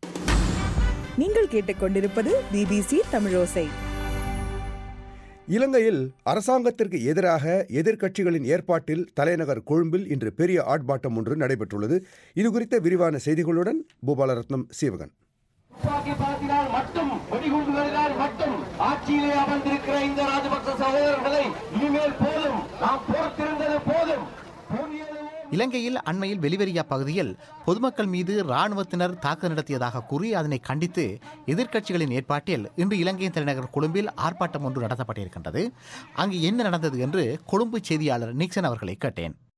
Speaker 9: நீங்கள் கேட்டுக்கொண்டிருப்பது பிபிசி தமிழோசை
Speaker 1: இலங்கையில் அரசாங்கத்திற்கு எதிராக எதிர்க்கட்சிகளின் ஏற்பாட்டில் தலைநகர் கொழும்பில் இன்று பெரிய ஆர்ப்பாட்டம் ஒன்று நடைபெற்றுள்ளது இது குறித்த விரிவான செய்திகளுடன் பூபாலரத்னம் சீவகன்
Speaker 7: துப்பாக்கி பலத்தினால் மட்டும் வெடிகுண்டுகளினால் மட்டும் ஆட்சியிலே அமர்ந்திருக்கிற இந்த ராஜபக்ச சகோதரர்களை இனிமேல் போதும் நாம் பொறுத்திருந்தது போதும் போதியது
Speaker 10: இலங்கையில் அண்மையில் வெளிவரியா பகுதியில் பொதுமக்கள் மீது இராணுவத்தினர் தாக்குதல் நடத்தியதாக கூறி அதனை கண்டித்து எதிர்க்கட்சிகளின் ஏற்பாட்டில் இன்று இலங்கையின் தலைநகர் கொழும்பில் ஆர்ப்பாட்டம் ஒன்று நடத்தப்பட்டிருக்கின்றது அங்கு என்ன நடந்தது என்று கொழும்பு செய்தியாளர் நிக்சன் அவர்களை கேட்டேன்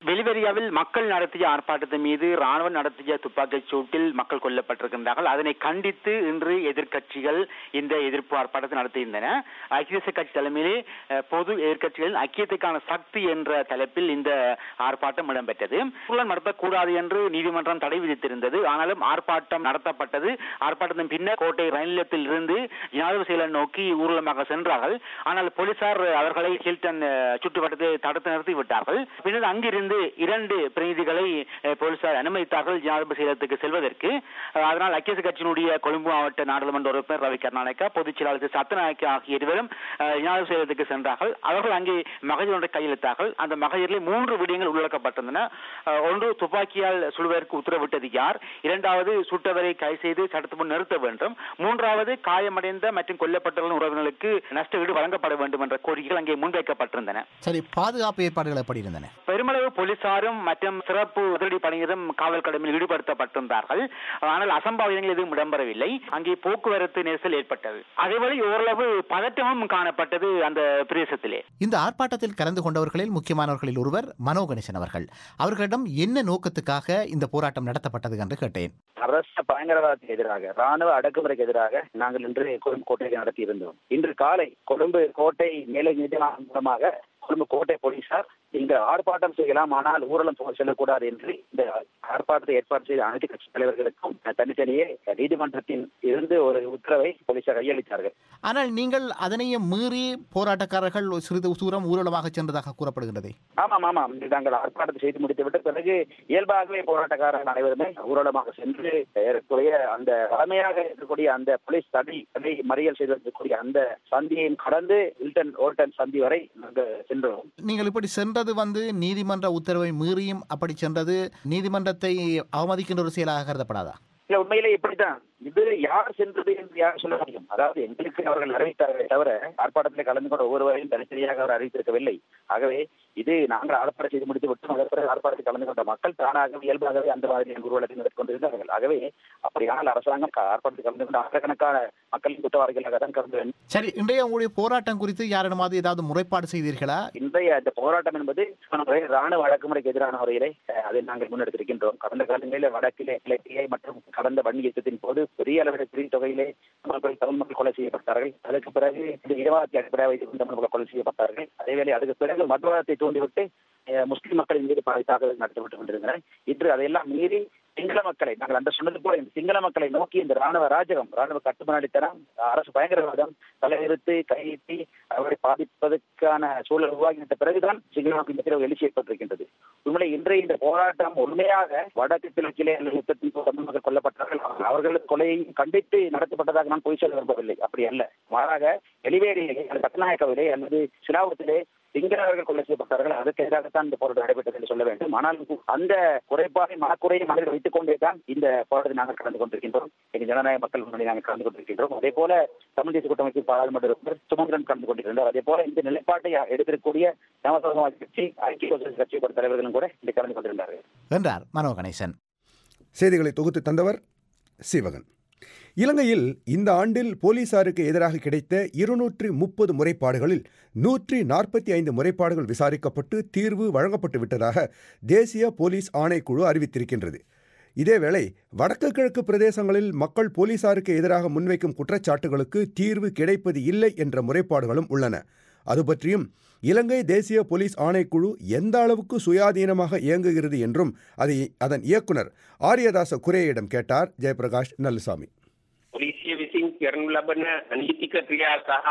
Speaker 11: வெளிவரியாவில் மக்கள் நடத்திய ஆர்ப்பாட்டத்தின் மீது ராணுவம் நடத்திய துப்பாக்கிச் சூட்டில் மக்கள் கொல்லப்பட்டிருக்கின்றார்கள் அதனை கண்டித்து இன்று எதிர்க்கட்சிகள் இந்த எதிர்ப்பு ஆர்ப்பாட்டத்தை நடத்தியிருந்தன ஐக்கிய தேசிய கட்சி தலைமையிலே அஹ், பொது எதிர்க்கட்சிகளின் ஐக்கியத்துக்கான சக்தி என்ற தலைப்பில் இந்த ஆர்ப்பாட்டம் இடம்பெற்றது ஊழல் நடத்தக்கூடாது என்று நீதிமன்றம் தடை விதித்திருந்தது ஆனாலும் ஆர்ப்பாட்டம் நடத்தப்பட்டது ஆர்ப்பாட்டத்தின் பின்னர் கோட்டை ரயில் நிலையத்தில் இருந்து ஜனாதிபதி செயலர் நோக்கி ஊர்வலமாக சென்றார்கள் ஆனால் போலீசார் அவர்களை ஹில்டன் அஹ், சுற்றுவட்டத்தை தடுத்து நிறுத்தி விட்டார்கள் பின்னர் அங்கிருந்து இரண்டு பிரதிநிதிகளை அஹ், போலீசார் அனுமதித்தார்கள் ஜனாதிபதி செயலகத்துக்கு செல்வதற்கு அஹ், அதனால் ஐக்கிய தேசிய கட்சியினுடைய கொழும்பு மாவட்ட நாடாளுமன்ற உறுப்பினர் ரவி கருணாநாயக்கா பொதுச் செயலாளர் சத்யநாயக்கா ஆகிய இருவரும் அஹ், ஜனாதிபதி செயலகத்துக்கு சென்றார்கள் அவர்கள் அங்கே மகஜர் ஒன்றை கையெழுத்தார்கள் அந்த மகஜரில் மூன்று விடயங்கள் உள்ளடக்கப்பட்டிருந்தன அஹ், ஒன்று துப்பாக்கியால் சுடுவதற்கு உத்தரவிட்டது யார் இரண்டாவது சுட்டவரை கைது செய்து சட்டத்து முன் நிறுத்த வேண்டும் மூன்றாவது காயமடைந்த மற்றும் கொல்லப்பட்டவர்களின் உறவினர்களுக்கு நஷ்ட ஈடு வழங்கப்பட வேண்டும் என்ற கோரிக்கைகள் அங்கே முன்வைக்கப்பட்டிருந்தன
Speaker 10: சரி பாதுகாப்பு ஏற்பாடுகள் எப்படி இருந்தன
Speaker 11: பெருமளவு போலீசாரும் மற்றும் சிறப்பு அதிரடி படையினரும் காவல் கடமையில் ஈடுபடுத்தப்பட்டிருந்தார்கள் ஆனால் அசம்பாவிதங்கள் எதுவும் இடம்பெறவில்லை அங்கே போக்குவரத்து நெரிசல் ஏற்பட்டது அதேபோல ஓரளவு பதட்டமும் காணப்பட்டது அந்த பிரதேசத்திலே
Speaker 10: இந்த ஆர்ப்பாட்டத்தில் கலந்து கொண்டவர்களில் முக்கியமானவர்களில் ஒருவர் மனோ கணேசன் அவர்கள் அவர்களிடம் என்ன நோக்கத்துக்காக இந்த போராட்டம் நடத்தப்பட்டது என்று கேட்டேன்
Speaker 12: அரச பயங்கரவாதத்துக்கு எதிராக ராணுவ அடக்குமுறைக்கு எதிராக நாங்கள் இன்று கொழும்பு கோட்டையை நடத்தி இருந்தோம் இன்று காலை கொழும்பு கோட்டை மேலே நீதிமன்றம் மூலமாக கொழும்பு கோட்டை போலீசார் இங்க ஆர்ப்பாட்டம் செய்யலாம் ஆனால் ஊரலம் போக செல்லக்கூடாது என்று இந்த ஆர்ப்பாட்டத்தை ஏற்பாடு செய்த அனைத்து கட்சி தலைவர்களுக்கும் தனித்தனியே நீதிமன்றத்தின் இருந்து ஒரு உத்தரவை போலீசார் கையளித்தார்கள்
Speaker 10: ஆனால் நீங்கள் அதனையும் மீறி போராட்டக்காரர்கள் சிறிது தூரம் ஊர்வலமாக சென்றதாக கூறப்படுகின்றது
Speaker 12: ஆமாம் ஆமாம் நாங்கள் ஆர்ப்பாட்டத்தை செய்து முடித்துவிட்ட பிறகு இயல்பாகவே போராட்டக்காரர்கள் அனைவருமே ஊர்வலமாக சென்று ஏறக்குறைய அந்த வளமையாக இருக்கக்கூடிய அந்த போலீஸ் தடை தடை மறியல் செய்திருக்கக்கூடிய அந்த சந்தியையும் கடந்து வில்டன் ஓல்டன் சந்தி வரை நாங்கள் சென்றோம்
Speaker 10: நீங்கள் இப்படி சென்றது வந்து நீதிமன்ற உத்தரவை மீறியும் அப்படி சென்றது நீதிமன்றத்தை அவமதிக்கின்ற ஒரு செயலாக கருதப்படாதா
Speaker 12: இல்ல உண்மையிலே இப்படித்தான் இது யார் சென்றது என்று யார் சொல்ல முடியும் அதாவது எங்களுக்கு அவர்கள் அறிவித்தார்களே தவிர ஆர்ப்பாட்டத்தில் கலந்து கொண்ட ஒவ்வொருவரையும் தனித்தனியாக அவர் அறிவித்திருக்கவில்லை ஆகவே இது நாங்கள் ஆர்ப்பாட்டம் செய்து முடித்து விட்டோம் அதற்கு பிறகு ஆர்ப்பாட்டத்தில் கலந்து கொண்ட மக்கள் தானாகவே இயல்பாகவே அந்த மாதிரி ஊர்வலத்தை மேற்கொண்டிருந்தார்கள் ஆகவே அப்படியானால் அரசாங்கம் க- ஆர்ப்பாட்டத்தில் கலந்து கொண்ட ஆயிரக்கணக்கான மக்களின் குற்றவாளிகளாக தான் கலந்து கொண்டு-
Speaker 10: சரி இன்றைய உங்களுடைய போராட்டம் குறித்து யாரிடமாவது ஏதாவது முறைப்பாடு செய்தீர்களா
Speaker 12: இன்றைய இந்த போராட்டம் என்பது சொன்ன முறை ராணுவ அடக்குமுறைக்கு எதிரான முறையிலே அஹ், அதை நாங்கள் முன்னெடுத்திருக்கின்றோம் கடந்த காலங்களில் வடக்கிலே கிழக்கிலே மற்றும் கடந்த வன்னிய யுத்தத்தின் போது பெரிய அளவில் பெரிய தொகையிலே மக்கள் தமிழ் மக்கள் கொலை செய்யப்பட்டார்கள் அதற்கு பிறகு இந்த இடவாதத்தை அடிப்படையாக வைத்துக் கொண்டு தமிழ் மக்கள் கொலை செய்யப்பட்டார்கள் அதேவேளை அதுக்கு பிறகு மதவாதத்தை தூண்டிவிட்டு அஹ், முஸ்லிம் மக்களின் மீது பல தாக்குதல் நடத்தப்பட்டு கொண்டிருந்தன இன்று அதையெல்லாம் மீறி சிங்கள மக்களை நாங்கள் அந்த சொன்னது போல இந்த சிங்கள மக்களை நோக்கி இந்த ராணுவ ராஜகம் ராணுவ கட்டுமனாடித்தனம் அரசு பயங்கரவாதம் தலைநிறுத்து கையிட்டி அவரை பாதிப்பதற்கான சூழல் உருவாகிவிட்ட பிறகுதான் சிங்கள மக்கள் மத்தியில் எழுச்சி ஏற்பட்டிருக்கின்றது உண்மையிலே இன்றைய இந்த போராட்டம் உண்மையாக வடக்கு கிழக்கிலே அல்லது யுத்தத்தின் போது தமிழ் மக்கள் கொல்லப்பட்டார்கள் அவர்களது கொலையையும் கண்டித்து நடத்தப்பட்டதாக நான் பொய் சொல்ல விரும்பவில்லை அப்படி அல்ல மாறாக எலிவேரியிலே அல்லது கட்டநாயக்கவிலே அல்லது சிலாவத்திலே சிங்களவர்கள் கொலை செய்யப்பட்டார்கள் அதற்கு எதிராகத்தான் இந்த போராட்டம் நடைபெற்றது என்று சொல்ல வேண்டும் ஆனால் அந்த குறைபாடை மனக்குறையை மனதில் வைத்துக் கொண்டே தான் இந்த போராட்டத்தில் நாங்கள் கலந்து கொண்டிருக்கின்றோம் எங்கள் ஜனநாயக மக்கள் முன்னணி நாங்கள் கலந்து கொண்டிருக்கின்றோம் அதே போல தமிழ் தேசிய கூட்டமைப்பு பாராளுமன்ற உறுப்பினர் சுமந்திரன் கலந்து கொண்டிருக்கின்றார் அதே போல இந்த நிலைப்பாட்டை எடுத்திருக்கக்கூடிய சமசமாஜ் கட்சி ஐக்கிய சோசியலிஸ்ட் கட்சி தலைவர்களும் கூட இந்த கலந்து கொண்டிருந்தார்கள்
Speaker 10: என்றார் மனோ கணேசன்
Speaker 1: செய்திகளை தொகுத்து தந்தவர் சிவகன் இலங்கையில் இந்த ஆண்டில் போலீசாருக்கு எதிராக கிடைத்த இருநூற்றி முப்பது முறைப்பாடுகளில் நூற்றி நாற்பத்தி ஐந்து முறைப்பாடுகள் விசாரிக்கப்பட்டு தீர்வு வழங்கப்பட்டு விட்டதாக தேசிய போலீஸ் ஆணைக்குழு அறிவித்திருக்கின்றது இதேவேளை வடக்கு கிழக்கு பிரதேசங்களில் மக்கள் போலீசாருக்கு எதிராக முன்வைக்கும் குற்றச்சாட்டுகளுக்கு தீர்வு கிடைப்பது இல்லை என்ற முறைப்பாடுகளும் உள்ளன அது பற்றியும் இலங்கை தேசிய போலீஸ் ஆணைக்குழு எந்த அளவுக்கு சுயாதீனமாக இயங்குகிறது என்றும் அதை அதன் இயக்குனர் ஆரியதாச குரேயிடம் கேட்டார் ஜெயபிரகாஷ் நல்லுசாமி
Speaker 13: පොලිසිය විසින් කරනු ලබන නීතික ක්‍රියා සහ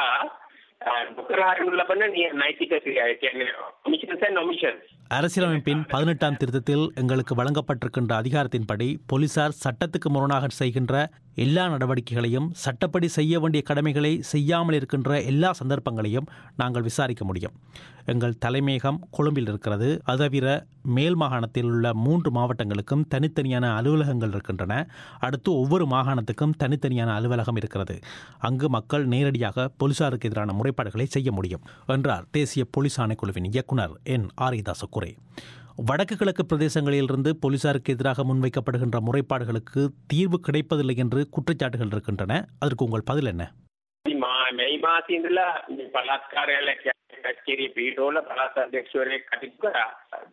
Speaker 13: අ, නොකර හරිනු ලබන නිය- නෛතික ක්‍රියා ඒ කියන්නේ ඔමිෂන්ස් and omissions
Speaker 4: அரசியலமைப்பின் பதினெட்டாம் திருத்தத்தில் எங்களுக்கு வழங்கப்பட்டிருக்கின்ற அதிகாரத்தின்படி போலீசார் சட்டத்துக்கு முரணாக செய்கின்ற எல்லா நடவடிக்கைகளையும் சட்டப்படி செய்ய வேண்டிய கடமைகளை செய்யாமல் இருக்கின்ற எல்லா சந்தர்ப்பங்களையும் நாங்கள் விசாரிக்க முடியும் எங்கள் தலைமையகம் கொழும்பில் இருக்கிறது அது தவிர மேல் மாகாணத்தில் உள்ள மூன்று மாவட்டங்களுக்கும் தனித்தனியான அலுவலகங்கள் இருக்கின்றன அடுத்து ஒவ்வொரு மாகாணத்துக்கும் தனித்தனியான அலுவலகம் இருக்கிறது அங்கு மக்கள் நேரடியாக போலீசாருக்கு எதிரான முறைப்பாடுகளை செய்ய முடியும் என்றார் தேசிய போலீஸ் ஆணைக்குழுவின் இயக்குனர் என் ஆரிதாச குரே வடக்கு கிழக்கு பிரதேசங்களிலிருந்து போலீசாருக்கு எதிராக முன்வைக்கப்படுகின்ற முறைப்பாடுகளுக்கு தீர்வு கிடைப்பதில்லை என்று குற்றச்சாட்டுகள் இருக்கின்றன அதற்கு உங்கள் பதில் என்ன
Speaker 13: මා මේ මාසේ ඉඳලා මේ පළාත් කාර්යාලයක් කච්චේரி පීඩෝල පළාත් අධ්‍යක්ෂවරයෙක් කටයුතු කරා.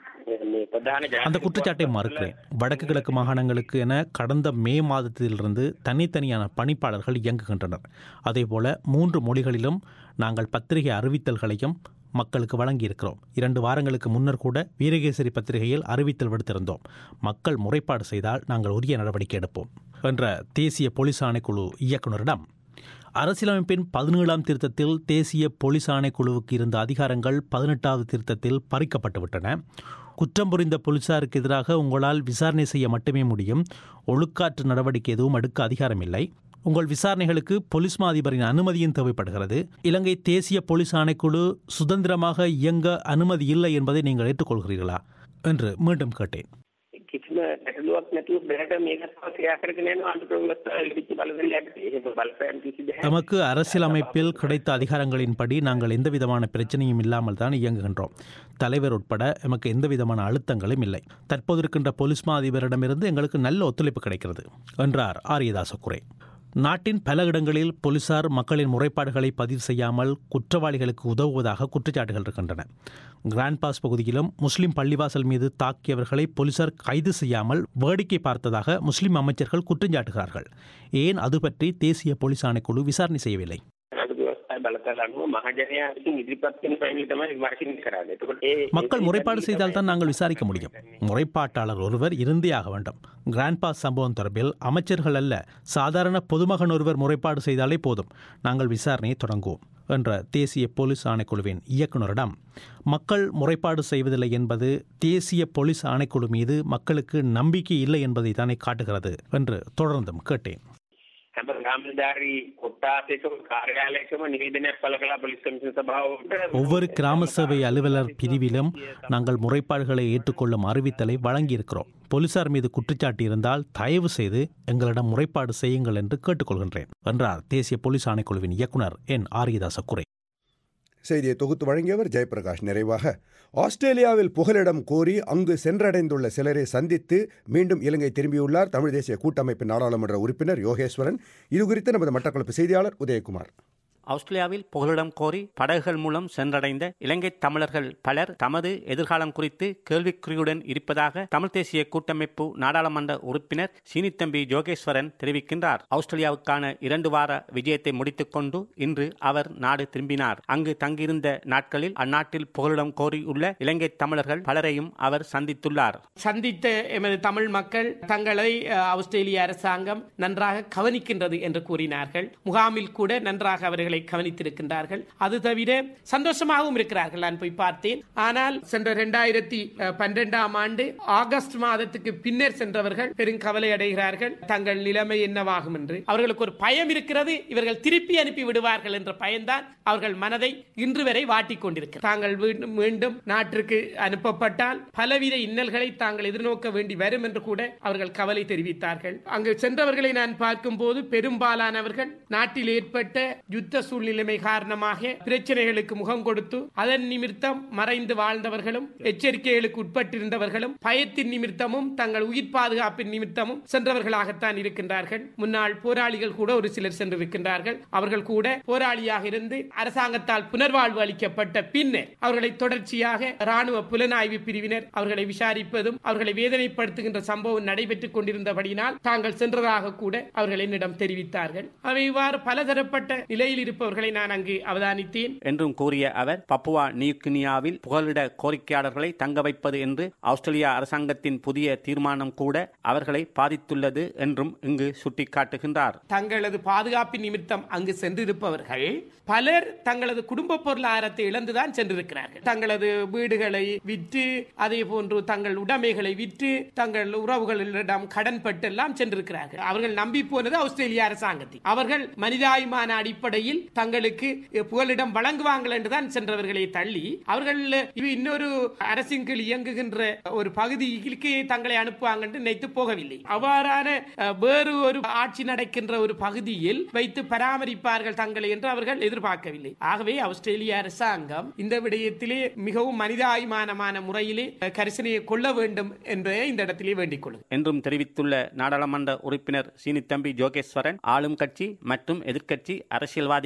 Speaker 13: මේ ප්‍රධාන
Speaker 4: அந்த குற்றச்சாட்டை மறுக்கிறேன் வடக்கு கிழக்கு மாகாணங்களுக்கு என கடந்த மே மாதத்திலிருந்து தனித்தனியான பணிப்பாளர்கள் இயங்குகின்றனர் அதேபோல மூன்று மொழிகளிலும் நாங்கள் பத்திரிகை அறிவித்தல்களையும் மக்களுக்கு வழங்கியிருக்கிறோம் இரண்டு வாரங்களுக்கு முன்னர் கூட வீரகேசரி பத்திரிகையில் அறிவித்தல் விடுத்திருந்தோம் மக்கள் முறைப்பாடு செய்தால் நாங்கள் உரிய நடவடிக்கை எடுப்போம் என்ற தேசிய போலீஸ் ஆணைக்குழு இயக்குநரிடம் அரசியலமைப்பின் பதினேழாம் திருத்தத்தில் தேசிய போலீஸ் ஆணைக்குழுவுக்கு இருந்த அதிகாரங்கள் பதினெட்டாவது திருத்தத்தில் பறிக்கப்பட்டுவிட்டன குற்றம் புரிந்த போலீசாருக்கு எதிராக உங்களால் விசாரணை செய்ய மட்டுமே முடியும் ஒழுக்காற்று நடவடிக்கை எதுவும் எடுக்க அதிகாரமில்லை உங்கள் விசாரணைகளுக்கு பொலிஸ் மா அதிபரின் அனுமதியும் தேவைப்படுகிறது இலங்கை தேசிய போலீஸ் ஆணைக்குழு சுதந்திரமாக இயங்க அனுமதி இல்லை என்பதை நீங்கள் ஏற்றுக்கொள்கிறீர்களா என்று மீண்டும் கேட்டேன்
Speaker 13: කිසිම ගැටලුවක් නැතුව බැලට මේක ක්‍රියා කරගෙන යනවා අන්ත ප්‍රවෘත්ත ඉදිරි බලවේගයට එහෙම බලපෑම් කිසි දෙයක්
Speaker 4: நமக்கு அரசியலமைப்பில் கிடைத்த அதிகாரங்களின்படி நாங்கள் எந்த விதமான பிரச்சனையும் இல்லாமல் தான் இயங்குகின்றோம் தலைவர் உட்பட எமக்கு எந்த விதமான அழுத்தங்களும் இல்லை தற்போது இருக்கின்ற போலீஸ் மா அதிபரிடமிருந்து எங்களுக்கு நல்ல ஒத்துழைப்பு கிடைக்கிறது என்றார் ஆரியதாச குறை நாட்டின் பல இடங்களில் போலீசார் மக்களின் முறைப்பாடுகளை பதிவு செய்யாமல் குற்றவாளிகளுக்கு உதவுவதாக குற்றச்சாட்டுகள் இருக்கின்றன கிராண்ட் பாஸ் பகுதியிலும் முஸ்லிம் பள்ளிவாசல் மீது தாக்கியவர்களை போலீசார் கைது செய்யாமல் வேடிக்கை பார்த்ததாக முஸ்லிம் அமைச்சர்கள் குற்றஞ்சாட்டுகிறார்கள் ஏன் அது பற்றி தேசிய போலீஸ் ஆணைக்குழு விசாரணை செய்யவில்லை
Speaker 13: රට ව්‍යවස්ථාවේ බලතල අනුව මහජනයා විසින් ඉදිරිපත් කරන පැමිණිලි තමයි විමර්ශනය කරන්නේ. එතකොට ඒ
Speaker 4: மக்கள் முறைப்பாடு செய்தால் தான் நாங்கள் விசாரிக்க முடியும் முறைப்பாட்டாளர் ஒருவர் இருந்தே ஆக வேண்டும் கிராண்ட் பாஸ் சம்பவம் தொடர்பில் அமைச்சர்கள் அல்ல சாதாரண பொதுமகன் ஒருவர் முறைப்பாடு செய்தாலே போதும் நாங்கள் விசாரணையை தொடங்குவோம் என்ற தேசிய போலீஸ் ஆணைக்குழுவின் இயக்குநரிடம் மக்கள் முறைப்பாடு செய்வதில்லை என்பது தேசிய போலீஸ் ஆணைக்குழு மீது மக்களுக்கு நம்பிக்கை இல்லை என்பதை தானே காட்டுகிறது என்று தொடர்ந்தும் கேட்டேன்
Speaker 13: හැම ගාමධාරී කොට්ටාසයකම කාර්යාලයකම නිවේදනයක් පළ කළා පොලිස් කමිෂන් සභාවට
Speaker 4: ஒவ்வொரு கிராம சேவை அலுவலர் பிரிவிலும் நாங்கள் முறைப்பாடுகளை ஏற்றுக்கொள்ளும் அறிவித்தலை வழங்கியிருக்கிறோம் போலீசார் மீது குற்றச்சாட்டு இருந்தால் தயவு செய்து எங்களிடம் முறைப்பாடு செய்யுங்கள் என்று கேட்டுக்கொள்கின்றேன் என்றார் தேசிய போலீஸ் ஆணைக்குழுவின் இயக்குனர் என் ஆரியதாச குறை
Speaker 1: செய்தியை தொகுத்து வழங்கியவர் ஜெயபிரகாஷ் நிறைவாக ஆஸ்திரேலியாவில் புகலிடம் கோரி அங்கு சென்றடைந்துள்ள சிலரை சந்தித்து மீண்டும் இலங்கை திரும்பியுள்ளார் தமிழ் தேசிய கூட்டமைப்பின் நாடாளுமன்ற உறுப்பினர் யோகேஸ்வரன் இதுகுறித்து நமது மட்டக்களப்பு செய்தியாளர் உதயகுமார்
Speaker 14: ஆஸ்திரேலியாவில் புகலிடம் கோரி படகுகள் மூலம் சென்றடைந்த இலங்கை தமிழர்கள் பலர் தமது எதிர்காலம் குறித்து கேள்விக்குறியுடன் இருப்பதாக தமிழ் தேசிய கூட்டமைப்பு நாடாளுமன்ற உறுப்பினர் சீனித்தம்பி ஜோகேஸ்வரன் தெரிவிக்கின்றார் ஆஸ்திரேலியாவுக்கான இரண்டு வார விஜயத்தை முடித்துக்கொண்டு இன்று அவர் நாடு திரும்பினார் அங்கு தங்கியிருந்த நாட்களில் அந்நாட்டில் புகலிடம் கோரியுள்ள இலங்கை தமிழர்கள் பலரையும் அவர் சந்தித்துள்ளார்
Speaker 15: சந்தித்த எமது தமிழ் மக்கள் தங்களை அஹ், ஆஸ்திரேலிய அரசாங்கம் நன்றாக கவனிக்கின்றது என்று கூறினார்கள் முகாமில் கூட நன்றாக அவர்களை கவனித்திருக்கின்றார்கள் அது தவிர சந்தோஷமாகவும் இருக்கிறார்கள் நான் போய் பார்த்தேன் ஆனால் சென்ற இரண்டாயிரத்தி பன்னிரெண்டாம் ஆண்டு ஆகஸ்ட் மாதத்துக்கு பின்னர் சென்றவர்கள் பெரும் கவலை அடைகிறார்கள் தங்கள் நிலைமை என்னவாகும் என்று அவர்களுக்கு ஒரு பயம் இருக்கிறது இவர்கள் திருப்பி அனுப்பி விடுவார்கள் என்ற பயம்தான் அவர்கள் மனதை இன்று வரை வாட்டிக் கொண்டிருக்கிறார் தாங்கள் மீண்டும் மீண்டும் நாட்டிற்கு அனுப்பப்பட்டால் பலவித இன்னல்களை தாங்கள் எதிர்நோக்க வேண்டி வரும் என்று கூட அவர்கள் கவலை தெரிவித்தார்கள் அங்கு சென்றவர்களை நான் பார்க்கும்போது பெரும்பாலானவர்கள் நாட்டில் ஏற்பட்ட யுத்த சூழ்நிலைமை காரணமாக பிரச்சனைகளுக்கு முகம் கொடுத்து அதன் நிமித்தம் மறைந்து வாழ்ந்தவர்களும் எச்சரிக்கைகளுக்கு உட்பட்டிருந்தவர்களும் பயத்தின் நிமித்தமும் தங்கள் உயிர் பாதுகாப்பின் நிமித்தமும் சென்றவர்களாகத்தான் இருக்கின்றார்கள் முன்னாள் போராளிகள் கூட ஒரு சிலர் சென்றிருக்கின்றார்கள் அவர்கள் கூட போராளியாக இருந்து அரசாங்கத்தால் புனர்வாழ்வு அளிக்கப்பட்ட பின்னர் அவர்களை தொடர்ச்சியாக ராணுவ புலனாய்வு பிரிவினர் அவர்களை விசாரிப்பதும் அவர்களை வேதனைப்படுத்துகின்ற சம்பவம் நடைபெற்றுக் கொண்டிருந்தபடியினால் தாங்கள் சென்றதாக கூட அவர்கள் என்னிடம் தெரிவித்தார்கள் அவை இவ்வாறு பலதரப்பட்ட நிலையில் இருப்பவர்களை நான் அங்கு அவதானித்தேன்
Speaker 14: என்றும் கூறிய அவர் பப்புவா நியூகினியாவில் புகலிட கோரிக்கையாளர்களை தங்க வைப்பது என்று ஆஸ்திரேலியா அரசாங்கத்தின் புதிய தீர்மானம் கூட அவர்களை பாதித்துள்ளது என்றும் இங்கு சுட்டிக்காட்டுகின்றார்
Speaker 15: தங்களது பாதுகாப்பின் நிமித்தம் அங்கு சென்றிருப்பவர்கள் பலர் தங்களது குடும்ப பொருளாதாரத்தை இழந்துதான் சென்றிருக்கிறார்கள் தங்களது வீடுகளை விற்று அதே போன்று தங்கள் உடைமைகளை விற்று தங்கள் உறவுகளிடம் கடன் பட்டு எல்லாம் சென்றிருக்கிறார்கள் அவர்கள் நம்பி போனது ஆஸ்திரேலிய அரசாங்கத்தை அவர்கள் மனிதாபிமான அடிப்படையில் தங்களுக்கு புகலிடம் வழங்குவாங்கள் என்றுதான் சென்றவர்களை தள்ளி அவர்கள் இது இன்னொரு அரசின் கீழ் இயங்குகின்ற ஒரு பகுதிக்கு தங்களை அனுப்புவாங்க என்று நினைத்து போகவில்லை அவ்வாறான அஹ், வேறு ஒரு ஆட்சி நடக்கின்ற ஒரு பகுதியில் வைத்து பராமரிப்பார்கள் தங்களை என்று அவர்கள் எதிர்பார்க்கவில்லை ஆகவே ஆஸ்திரேலிய அரசாங்கம் இந்த விடயத்திலே மிகவும் மனிதாபிமானமான முறையிலே அஹ், கரிசனையை கொள்ள வேண்டும் என்பதை இந்த இடத்திலே வேண்டிக் கொள்ளும்
Speaker 14: என்றும் தெரிவித்துள்ள நாடாளுமன்ற உறுப்பினர் சீனித்தம்பி ஜோகேஸ்வரன் ஆளும் கட்சி மற்றும் எதிர்க்கட்சி அரசியல்வாதிகள்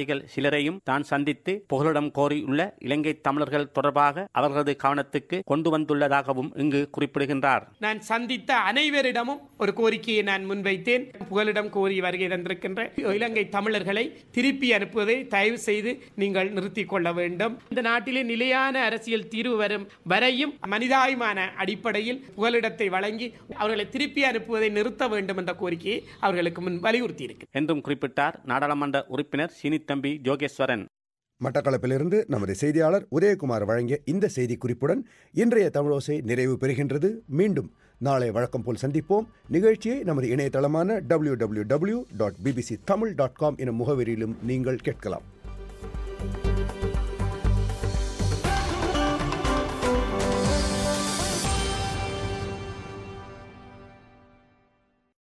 Speaker 14: அரசியல்வாதிகள் சிலரையும் தான் சந்தித்து புகலிடம் கோரியுள்ள இலங்கை தமிழர்கள் தொடர்பாக அவர்களது கவனத்துக்கு கொண்டு வந்துள்ளதாகவும் இங்கு குறிப்பிடுகின்றார்
Speaker 15: நான் சந்தித்த அனைவரிடமும் ஒரு கோரிக்கையை நான் முன்வைத்தேன் புகலிடம் கோரி வருகை தந்திருக்கின்ற இலங்கை தமிழர்களை திருப்பி அனுப்புவதை தயவு செய்து நீங்கள் நிறுத்திக் கொள்ள வேண்டும் இந்த நாட்டிலே நிலையான அரசியல் தீர்வு வரும் வரையும் மனிதாயமான அடிப்படையில் புகலிடத்தை வழங்கி அவர்களை திருப்பி அனுப்புவதை நிறுத்த வேண்டும் என்ற கோரிக்கையை அவர்களுக்கு முன் வலியுறுத்தி இருக்கு
Speaker 14: என்றும் குறிப்பிட்டார் நாடாளுமன்ற உறுப்பினர் சினித்தம்பி ஜோகேஸ்வரன்
Speaker 1: மட்டக்களப்பிலிருந்து நமது செய்தியாளர் உதயகுமார் வழங்கிய இந்த செய்தி குறிப்புடன் இன்றைய தமிழோசை நிறைவு பெறுகின்றது மீண்டும் நாளை வழக்கம் போல் சந்திப்போம் நிகழ்ச்சியை நமது இணையதளமான W W W dot BBC Tamil dot com எனும் முகவரியிலும் நீங்கள் கேட்கலாம்